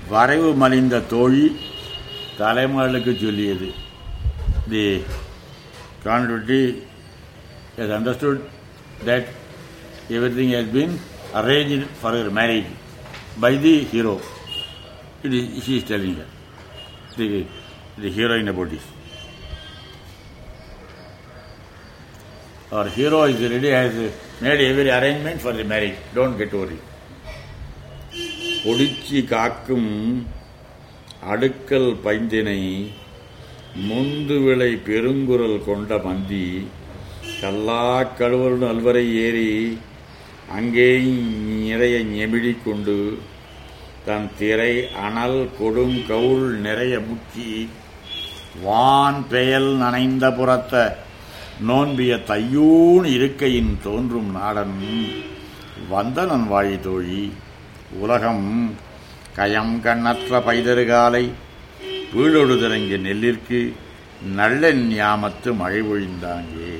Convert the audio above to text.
வரைவு மலிந்த தோழி தலைமகளுக்கு சொல்லியது தி கான்ட்ரிபியூட்டி has understood that everything has been arranged for her marriage by the hero. It is, she is telling her, the, the heroine about this. Our hero is ready, has made every arrangement for the marriage. Don't get worried. ஒடிச்சி காக்கும் அடுக்கல் பைந்தினை முந்து விளை பெருங்குரல் கொண்ட மந்தி கல்லா கழுவருடன் அல்வரை ஏறி அங்கேயும் நிறைய நெமிடிக் கொண்டு தன் திரை அனல் கொடும் கவுள் நிறைய முக்கி வான் பெயல் நனைந்த புறத்த நோன்பிய தையூன் இருக்கையின் தோன்றும் நாடன் வந்தனன் வாழி தோழி உலகம் கயம் கண்ணற்ற பைதருகாலை வீழொடுதிறங்கிய நெல்லிற்கு நல்லெண் யாமத்து மழை பொழிந்தாங்கே